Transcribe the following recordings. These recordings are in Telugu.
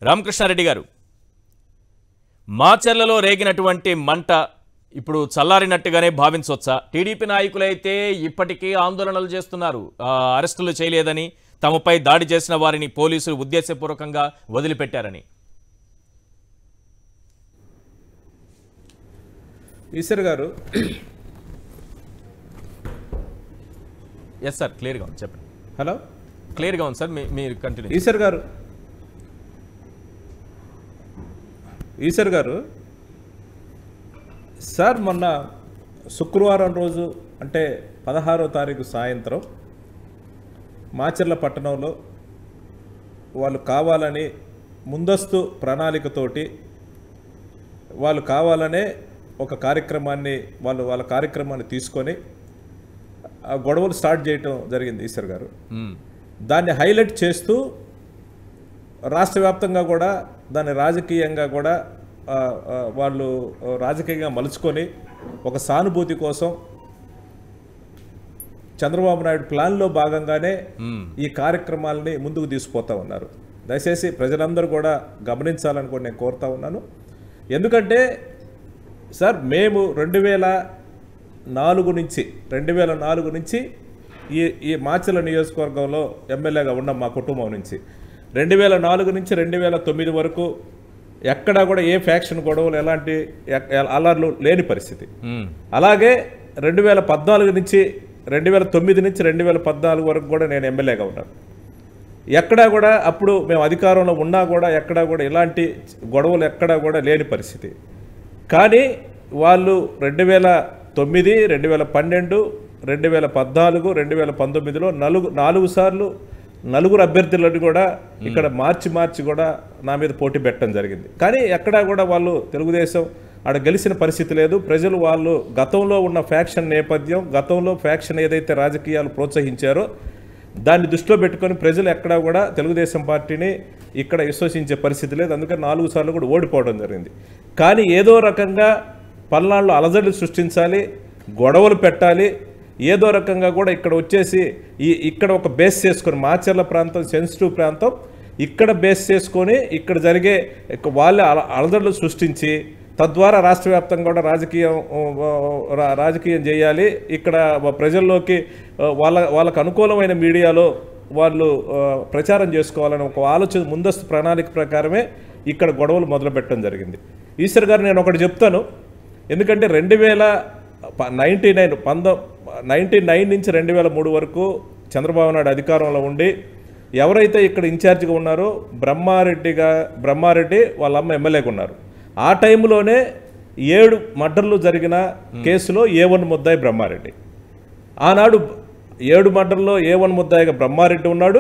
రామకృష్ణారెడ్డి గారు మాచర్లలో రేగినటువంటి మంట ఇప్పుడు చల్లారినట్టుగానే భావించవచ్చా టీడీపీ నాయకులైతే ఇప్పటికీ ఆందోళనలు చేస్తున్నారు ఆ, అరెస్టులు చేయలేదని తమపై దాడి చేసిన వారిని పోలీసులు ఉద్దేశపూర్వకంగా వదిలిపెట్టారని ఈశ్వర్ గారు ఎస్ సార్ క్లియర్గా ఉంది చెప్పండి హలో క్లియర్గా ఉంది సార్ మీ- మీరు కంటిన్యూ ఈశ్వర్ గారు ఈశ్వర్ గారు సార్ మొన్న శుక్రవారం రోజు అంటే పదహారో తారీఖు సాయంత్రం మాచర్ల పట్టణంలో వాళ్ళు కావాలని ముందస్తు ప్రణాళికతోటి వాళ్ళు కావాలనే ఒక కార్యక్రమాన్ని వాళ్ళు వాళ్ళ కార్యక్రమాన్ని తీసుకొని ఆ గొడవలు స్టార్ట్ చేయటం జరిగింది ఈశ్వర్ గారు మ్మ్. దాన్ని హైలైట్ చేస్తూ రాష్ట్ర వ్యాప్తంగా కూడా దాన్ని రాజకీయంగా కూడా ఆ, ఆ, వాళ్ళు రాజకీయంగా మలుచుకొని ఒక సానుభూతి కోసం చంద్రబాబు నాయుడు ప్లాన్లో భాగంగానే మ్మ్. ఈ కార్యక్రమాలని ముందుకు తీసుకుపోతా ఉన్నారు దయచేసి ప్రజలందరూ కూడా గమనించాలని కూడా నేను కోరుతా ఉన్నాను ఎందుకంటే సార్ మేము రెండు వేల నాలుగు నుంచి రెండు వేల నాలుగు నుంచి ఈ ఈ మాచల నియోజకవర్గంలో ఎమ్మెల్యేగా ఉన్నాం మా కుటుంబం నుంచి రెండు వేల నాలుగు నుంచి రెండు వేల తొమ్మిది వరకు ఎక్కడా కూడా ఏ ఫ్యాక్షన్ గొడవలు ఎలాంటి ఎ- అల్లర్లు లేని పరిస్థితి మ్మ్. అలాగే రెండు వేల పద్నాలుగు నుంచి రెండు వేల తొమ్మిది నుంచి రెండు వేల పద్నాలుగు వరకు కూడా నేను ఎమ్మెల్యేగా ఉన్నాను ఎక్కడా కూడా అప్పుడు మేము అధికారంలో ఉన్నా కూడా ఎక్కడా కూడా ఇలాంటి గొడవలు ఎక్కడా కూడా లేని పరిస్థితి కానీ వాళ్ళు రెండు వేల తొమ్మిది రెండు వేల పన్నెండు రెండు వేల పద్నాలుగు రెండు వేల పంతొమ్మిదిలో నలుగు నాలుగు సార్లు నలుగురు అభ్యర్థులను కూడా ఇక్కడ మార్చి మార్చి కూడా నా మీద పోటీ పెట్టడం జరిగింది కానీ ఎక్కడా కూడా వాళ్ళు తెలుగుదేశం ఆడ గెలిచిన పరిస్థితి లేదు ప్రజలు వాళ్ళు గతంలో ఉన్న ఫ్యాక్షన్ నేపథ్యం గతంలో ఫ్యాక్షన్ ఏదైతే రాజకీయాలు ప్రోత్సహించారో దాన్ని దృష్టిలో పెట్టుకొని ప్రజలు ఎక్కడా కూడా తెలుగుదేశం పార్టీని ఇక్కడ విశ్వసించే పరిస్థితి లేదు అందుకని నాలుగు సార్లు కూడా ఓడిపోవడం జరిగింది కానీ ఏదో రకంగా పల్నాళ్ళు అలజడులు సృష్టించాలి గొడవలు పెట్టాలి ఏదో రకంగా కూడా ఇక్కడ వచ్చేసి ఈ ఇక్కడ ఒక బేస్ చేసుకొని మాచర్ల ప్రాంతం సెన్సిటివ్ ప్రాంతం ఇక్కడ బేస్ చేసుకొని ఇక్కడ జరిగే ఇక వాళ్ళే అల అలజడులు సృష్టించి తద్వారా రాష్ట్ర వ్యాప్తంగా కూడా రాజకీయం ఆ, రా- రాజకీయం చేయాలి ఇక్కడ ప్రజల్లోకి ఆ, వాళ్ళ వాళ్ళకు అనుకూలమైన మీడియాలో వాళ్ళు ఆ, ప్రచారం చేసుకోవాలని ఒక ఆలోచన ముందస్తు ప్రణాళిక ప్రకారమే ఇక్కడ గొడవలు మొదలుపెట్టడం జరిగింది ఈశ్వర్ గారు నేను ఒకటి చెప్తాను ఎందుకంటే రెండు వేల నైంటీ నైన్ పంద నైంటీ నైన్ నుంచి రెండు వేల మూడు వరకు చంద్రబాబు నాయుడు అధికారంలో ఉండి ఎవరైతే ఇక్కడ ఇన్ఛార్జిగా ఉన్నారో బ్రహ్మారెడ్డిగా బ్రహ్మారెడ్డి వాళ్ళ అమ్మ ఎమ్మెల్యేగా ఉన్నారు ఆ టైంలోనే ఏడు మర్డర్లు జరిగిన కేసులో ఏ వన్ ముద్దాయి బ్రహ్మారెడ్డి ఆనాడు ఏడు మర్డర్లో ఏ వన్ ముద్దాయిగా బ్రహ్మారెడ్డి ఉన్నాడు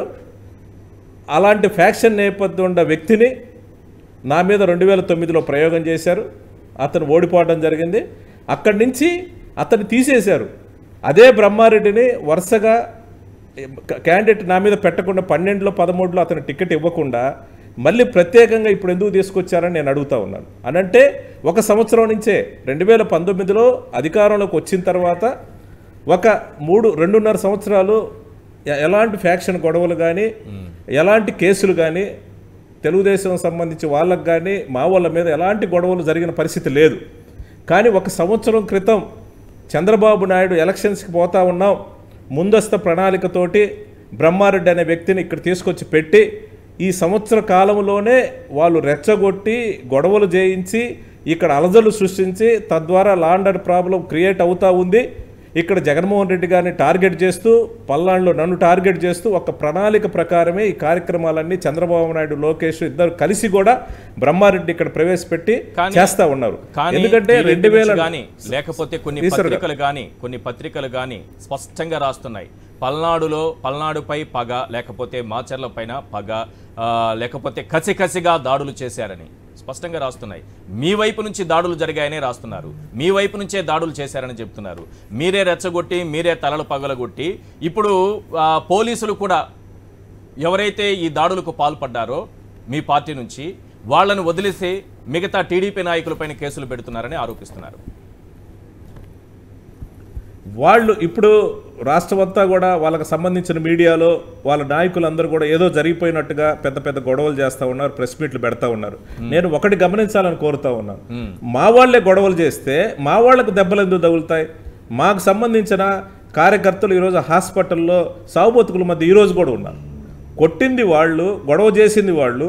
అలాంటి ఫ్యాక్షన్ నేపథ్యం ఉన్న వ్యక్తిని నా మీద రెండు వేల తొమ్మిదిలో ప్రయోగం చేశారు అతను ఓడిపోవడం జరిగింది అక్కడి నుంచి అతన్ని తీసేశారు అదే బ్రహ్మారెడ్డిని వరుసగా క్యాండిడేట్ నా మీద పెట్టకుండా పన్నెండులో పదమూడులో అతను టికెట్ ఇవ్వకుండా మళ్ళీ ప్రత్యేకంగా ఇప్పుడు ఎందుకు తీసుకొచ్చారని నేను అడుగుతా ఉన్నాను అనంటే ఒక సంవత్సరం నుంచే రెండు వేల పంతొమ్మిదిలో అధికారంలోకి వచ్చిన తర్వాత ఒక మూడు రెండున్నర సంవత్సరాలు ఎ- ఎలాంటి ఫ్యాక్షన్ గొడవలు కానీ ఎలాంటి కేసులు కానీ తెలుగుదేశం సంబంధించి వాళ్ళకు కానీ మా వాళ్ళ మీద ఎలాంటి గొడవలు జరిగిన పరిస్థితి లేదు కానీ ఒక సంవత్సరం క్రితం చంద్రబాబు నాయుడు ఎలక్షన్స్కి పోతా ఉన్నాం ముందస్తు ప్రణాళికతోటి బ్రహ్మారెడ్డి అనే వ్యక్తిని ఇక్కడ తీసుకొచ్చి పెట్టి ఈ సంవత్సర కాలంలోనే వాళ్ళు రెచ్చగొట్టి గొడవలు చేయించి ఇక్కడ అలజలు సృష్టించి తద్వారా లాండ్ అండ్ ప్రాబ్లం క్రియేట్ అవుతా ఉంది ఇక్కడ జగన్మోహన్ రెడ్డి గారిని టార్గెట్ చేస్తూ పల్నాడులో నన్ను టార్గెట్ చేస్తూ ఒక ప్రణాళిక ప్రకారమే ఈ కార్యక్రమాలన్నీ చంద్రబాబు నాయుడు లోకేష్ ఇద్దరు కలిసి కూడా బ్రహ్మారెడ్డి ఇక్కడ ప్రవేశపెట్టి కానీ- చేస్తా ఉన్నారు కానీ ఎందుకంటే టీడీపీ రెండు వేల నుంచి గాని లేకపోతే కొన్ని ఈశ్వర్ గారు. పత్రికలు గాని కొన్ని పత్రికలు గాని స్పష్టంగా రాస్తున్నాయి పల్నాడులో పల్నాడుపై పగ లేకపోతే మాచర్ల పైన పగ ఆ, లేకపోతే కసి కసిగా దాడులు చేశారని స్పష్టంగా రాస్తున్నాయి మీ వైపు నుంచి దాడులు జరిగాయనే రాస్తున్నారు మీ వైపు నుంచే దాడులు చేశారని చెప్తున్నారు మీరే రెచ్చగొట్టి మీరే తలలు పగలగొట్టి ఇప్పుడు ఆ, పోలీసులు కూడా ఎవరైతే ఈ దాడులకు పాల్పడ్డారో మీ పార్టీ నుంచి వాళ్ళను వదిలేసి మిగతా టీడీపీ నాయకులపైన కేసులు పెడుతున్నారని ఆరోపిస్తున్నారు వాళ్ళు ఇప్పుడు రాష్ట్రం అంతా కూడా వాళ్ళకి సంబంధించిన మీడియాలో వాళ్ళ నాయకులందరూ కూడా ఏదో జరిగిపోయినట్టుగా పెద్ద పెద్ద గొడవలు చేస్తూ ఉన్నారు ప్రెస్ మీట్లు పెడతా ఉన్నారు నేను ఒకటి గమనించాలని కోరుతా ఉన్నాను మా వాళ్ళే గొడవలు చేస్తే మా వాళ్ళకు దెబ్బలు ఎందుకు తగులుతాయి మాకు సంబంధించిన కార్యకర్తలు ఈరోజు హాస్పిటల్లో సాగుబతుకుల మధ్య ఈరోజు కూడా ఉన్నారు కొట్టింది వాళ్ళు గొడవ చేసింది వాళ్ళు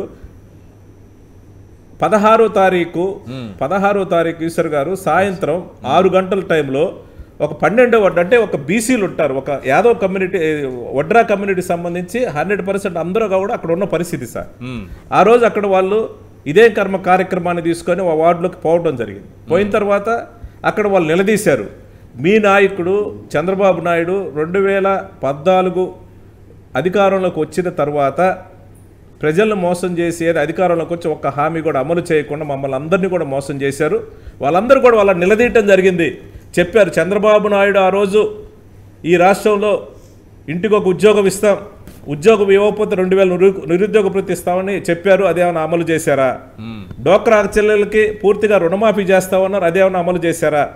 పదహారో తారీఖు పదహారో తారీఖు ఈశ్వర్ గారు సాయంత్రం ఆరు గంటల టైంలో ఒక పన్నెండో వడ్డ అంటే ఒక బీసీలు ఉంటారు ఒక యాదవ్ కమ్యూనిటీ వడ్రా కమ్యూనిటీ సంబంధించి హండ్రెడ్ పర్సెంట్ అందరూ కూడా అక్కడ ఉన్న పరిస్థితి సార్ మ్మ్. ఆ రోజు అక్కడ వాళ్ళు ఇదే కర్మ కార్యక్రమాన్ని తీసుకొని ఆ వార్డులోకి పోవడం జరిగింది పోయిన తర్వాత అక్కడ వాళ్ళు నిలదీశారు మీ నాయకుడు చంద్రబాబు నాయుడు రెండు వేల పద్నాలుగు అధికారంలోకి వచ్చిన తర్వాత ప్రజలను మోసం చేసి ఏది అధికారంలోకి వచ్చి ఒక్క హామీ కూడా అమలు చేయకుండా మమ్మల్ని అందరినీ కూడా మోసం చేశారు వాళ్ళందరూ కూడా వాళ్ళని నిలదీయటం జరిగింది చెప్పారు చంద్రబాబు నాయుడు ఆ రోజు ఈ రాష్ట్రంలో ఇంటికి ఒక ఉద్యోగం ఇస్తాం ఉద్యోగం ఇవ్వకపోతే రెండు వేల నిరు నిరుద్యోగ వృత్తి ఇస్తామని చెప్పారు అదేమైనా అమలు చేశారా మ్మ్. డోక్రా చెల్లెలకి పూర్తిగా రుణమాఫీ చేస్తామన్నారు అదేమైనా అమలు చేశారా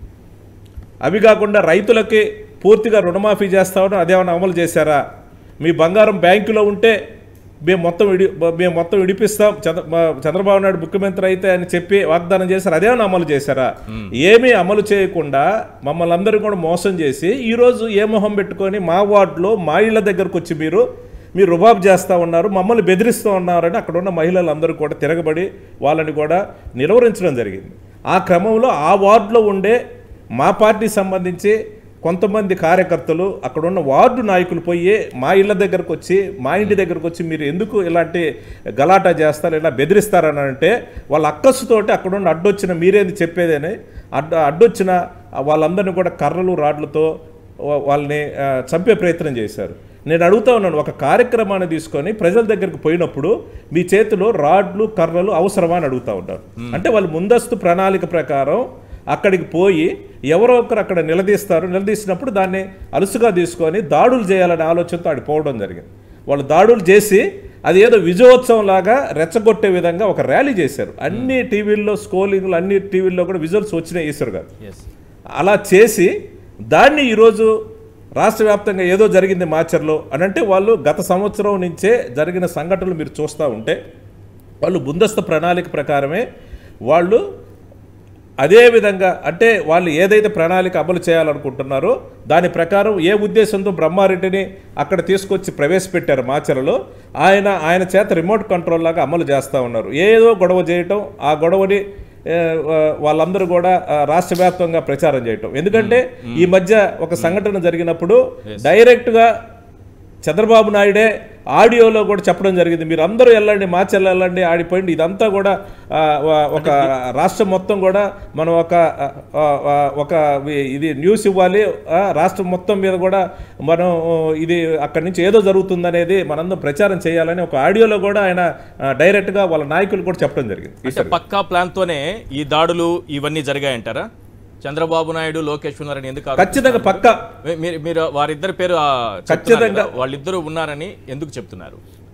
అవి కాకుండా రైతులకి పూర్తిగా రుణమాఫీ చేస్తామని అదేమైనా అమలు చేశారా మీ బంగారం బ్యాంకులో ఉంటే మేము మొత్తం విడి మేము మొత్తం విడిపిస్తాం చంద్ర మా- చంద్రబాబు నాయుడు ముఖ్యమంత్రి అయితే అని చెప్పి వాగ్దానం చేశారు అదేమైనా అమలు చేశారా ఏమీ అమలు చేయకుండా మమ్మల్ని అందరూ కూడా మోసం చేసి ఈరోజు ఏ మొహం పెట్టుకొని మా వార్డులో మా ఇళ్ళ దగ్గరకు వచ్చి మీరు మీరు రుబాబ్ చేస్తూ ఉన్నారు మమ్మల్ని బెదిరిస్తూ ఉన్నారని అక్కడ ఉన్న మహిళలందరూ కూడా తిరగబడి వాళ్ళని కూడా నిలువరించడం జరిగింది ఆ క్రమంలో ఆ వార్డులో ఉండే మా పార్టీ సంబంధించి కొంతమంది కార్యకర్తలు అక్కడ ఉన్న వార్డు నాయకులు పోయి మా ఇళ్ళ దగ్గరకు వచ్చి మా ఇంటి దగ్గరకు వచ్చి మీరు ఎందుకు ఇలాంటి గలాటా చేస్తారు ఇలా బెదిరిస్తారని అంటే వాళ్ళ అక్కస్సుతోటి అక్కడ ఉన్న అడ్డొచ్చిన మీరేంది చెప్పేదని అడ్డ అడ్డొచ్చిన వాళ్ళందరినీ కూడా కర్రలు రాడ్లతో వా- వాళ్ళని ఆ, చంపే ప్రయత్నం చేశారు నేను అడుగుతా ఉన్నాను ఒక కార్యక్రమాన్ని తీసుకొని ప్రజల దగ్గరికి పోయినప్పుడు మీ చేతిలో రాడ్లు కర్రలు అవసరమా అని అడుగుతా ఉంటారు అంటే వాళ్ళు ముందస్తు ప్రణాళిక ప్రకారం అక్కడికి పోయి ఎవరో ఒకరు అక్కడ నిలదీస్తారు నిలదీసినప్పుడు దాన్ని అలుసుగా తీసుకొని దాడులు చేయాలనే ఆలోచనతో ఆడి పోవడం జరిగింది వాళ్ళు దాడులు చేసి అది ఏదో విజయోత్సవం లాగా రెచ్చగొట్టే విధంగా ఒక ర్యాలీ చేశారు అన్ని టీవీల్లో స్కోలింగ్లు అన్ని టీవీల్లో కూడా విజువల్స్ వచ్చినాయి ఈశ్వర్ గారు ఎస్ అలా చేసి దాన్ని ఈరోజు రాష్ట్ర వ్యాప్తంగా ఏదో జరిగింది మాచర్లో అని అంటే వాళ్ళు గత సంవత్సరం నుంచే జరిగిన సంఘటనలు మీరు చూస్తూ ఉంటే వాళ్ళు ముందస్తు ప్రణాళిక ప్రకారమే వాళ్ళు అదే విధంగా అంటే వాళ్ళు ఏదైతే ప్రణాళిక అమలు చేయాలనుకుంటున్నారో దాని ప్రకారం ఏ ఉద్దేశంతో బ్రహ్మారెడ్డిని అక్కడ తీసుకొచ్చి ప్రవేశపెట్టారు మాచరలో ఆయన ఆయన చేత రిమోట్ కంట్రోల్ లాగా అమలు చేస్తూ ఉన్నారు ఏదో గొడవ చేయటం ఆ గొడవని ఏ, ఆ, వాళ్ళందరూ కూడా ఆ, రాష్ట్ర వ్యాప్తంగా ప్రచారం చేయటం ఎందుకంటే ఈ మధ్య ఒక సంఘటన జరిగినప్పుడు డైరెక్ట్గా చంద్రబాబు నాయుడే ఆడియోలో కూడా చెప్పడం జరిగింది మీరు అందరూ వెళ్ళండి మాచెల్ల వెళ్ళండి ఆడిపోయింది ఇదంతా కూడా ఆ, వ- ఒక రాష్ట్రం మొత్తం కూడా మనం ఒక ఆ, ఆ, ఒక వి- ఇది న్యూస్ ఇవ్వాలి ఆ, రాష్ట్రం మొత్తం మీద కూడా మనం ఇది అక్కడి నుంచి ఏదో జరుగుతుందనేది మనందరం ప్రచారం చేయాలని ఒక ఆడియోలో కూడా ఆయన ఆ, డైరెక్ట్గా వాళ్ళ నాయకులు కూడా చెప్పడం జరిగింది అంటే పక్కా ప్లాన్ తోనే ఈ దాడులు ఇవన్నీ జరిగాయంటారా చంద్రబాబు నాయుడు లోకేష్ ఉన్నారని ఎందుకు ఆరోపిస్తున్నారు? ఖచ్చితంగా పక్కా మీ- మీరు మీరు వారిద్దరి పేరు ఆ, చెప్తున్నారు ఖచ్చితంగా. కదా, వాళ్ళిద్దరూ ఉన్నారని ఎందుకు చెప్తున్నారు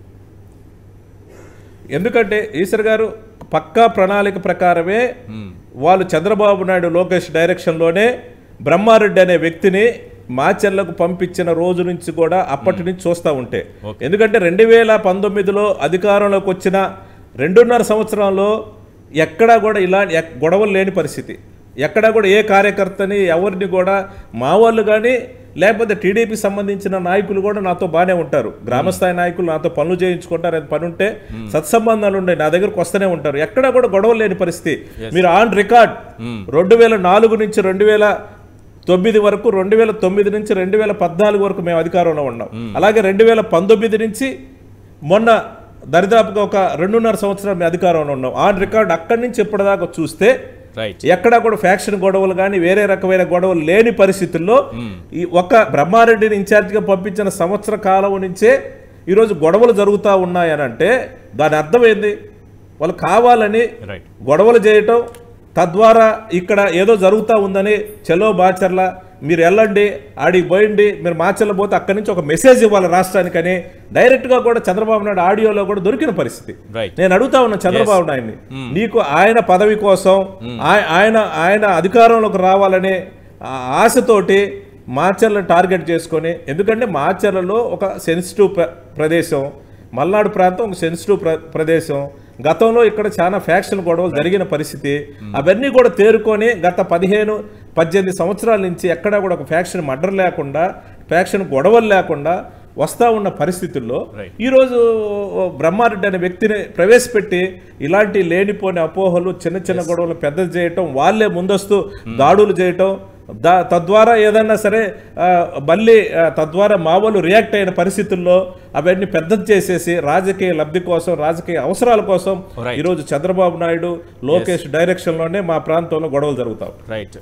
ఎందుకంటే ఈశ్వర్ గారు పక్కా ప్రణాళిక ప్రకారమే మ్మ్. వాళ్ళు చంద్రబాబు నాయుడు లోకేష్ డైరెక్షన్లోనే బ్రహ్మారెడ్డి అనే వ్యక్తిని మాచెల్లకు పంపించిన రోజు నుంచి కూడా అప్పటి నుంచి చూస్తూ ఉంటే ఓకే. ఎందుకంటే రెండు వేల పంతొమ్మిదిలో అధికారంలోకి వచ్చిన రెండున్నర సంవత్సరంలో ఎక్కడా కూడా ఇలా ఎక్- గొడవలు లేని పరిస్థితి ఎక్కడా కూడా ఏ కార్యకర్తని ఎవరిని కూడా మా వాళ్ళు కానీ లేకపోతే టీడీపీ సంబంధించిన నాయకులు కూడా నాతో బాగానే ఉంటారు గ్రామస్థాయి నాయకులు నాతో పనులు చేయించుకుంటారు అది పని ఉంటే సత్సంబంధాలు ఉండే నా దగ్గరకు వస్తూనే ఉంటారు ఎక్కడా కూడా గొడవలు లేని పరిస్థితి మీరు ఆన్ రికార్డ్ రెండు వేల నాలుగు నుంచి రెండు వేల తొమ్మిది వరకు రెండు వేల తొమ్మిది నుంచి రెండు వేల పద్నాలుగు వరకు మేము అధికారంలో ఉన్నాం అలాగే రెండు వేల పంతొమ్మిది నుంచి మొన్న దరిదాపుగా ఒక రెండున్నర సంవత్సరాలు మేము అధికారంలో ఉన్నాం ఆన్ రికార్డ్ అక్కడి నుంచి ఇప్పటిదాకా చూస్తే రైట్ ఎక్కడా కూడా ఫ్యాక్షన్ గొడవలు కానీ వేరే రకమైన గొడవలు లేని పరిస్థితుల్లో ఈ ఒక బ్రహ్మారెడ్డిని ఇన్ఛార్జిగా పంపించిన సంవత్సర కాలం నుంచే ఈరోజు గొడవలు జరుగుతూ ఉన్నాయనంటే దాని అర్థం ఏంది వాళ్ళు కావాలని రైట్ గొడవలు చేయటం తద్వారా ఇక్కడ ఏదో జరుగుతూ ఉందని చలో బాచర్ల మీరు వెళ్ళండి ఆడికి పోయిండి మీరు మాచర్ల పోతే అక్కడి నుంచి ఒక మెసేజ్ ఇవ్వాలి రాష్ట్రానికని డైరెక్ట్గా కూడా చంద్రబాబు నాయుడు ఆడియోలో కూడా దొరికిన పరిస్థితి రైట్ నేను అడుగుతా ఉన్నా చంద్రబాబు నాయుడిని నీకు ఆయన పదవి కోసం ఆయ- ఆయన ఆయన అధికారంలోకి రావాలని ఆ ఆశతోటి మాచర్లను టార్గెట్ చేసుకొని ఎందుకంటే మాచర్లలో ఒక సెన్సిటివ్ ప్ర- ప్రదేశం మల్నాడు ప్రాంతం ఒక సెన్సిటివ్ ప్ర ప్రదేశం గతంలో ఇక్కడ చాలా ఫ్యాక్షన్ గొడవలు జరిగిన పరిస్థితి అవన్నీ కూడా తేరుకొని గత పదిహేను పద్దెనిమిది సంవత్సరాల నుంచి ఎక్కడా కూడా ఒక ఫ్యాక్షన్ మర్డర్ లేకుండా ఫ్యాక్షన్ గొడవలు లేకుండా వస్తా ఉన్న పరిస్థితుల్లో Right. ఈరోజు బ్రహ్మారెడ్డి అనే వ్యక్తిని ప్రవేశపెట్టి ఇలాంటి లేనిపోని అపోహలు చిన్న చిన్న గొడవలు పెద్దది చేయటం వాళ్ళే ముందస్తు దాడులు చేయటం దా తద్వారా ఏదన్నా సరే ఆ, మళ్ళీ ఆ, తద్వారా మావోలు రియాక్ట్ అయిన పరిస్థితుల్లో అవన్నీ పెద్దది చేసేసి రాజకీయ లబ్ధి కోసం రాజకీయ అవసరాల కోసం Right. ఈరోజు చంద్రబాబు నాయుడు లోకేష్ డైరెక్షన్లోనే మా ప్రాంతంలో గొడవలు జరుగుతాయి రైట్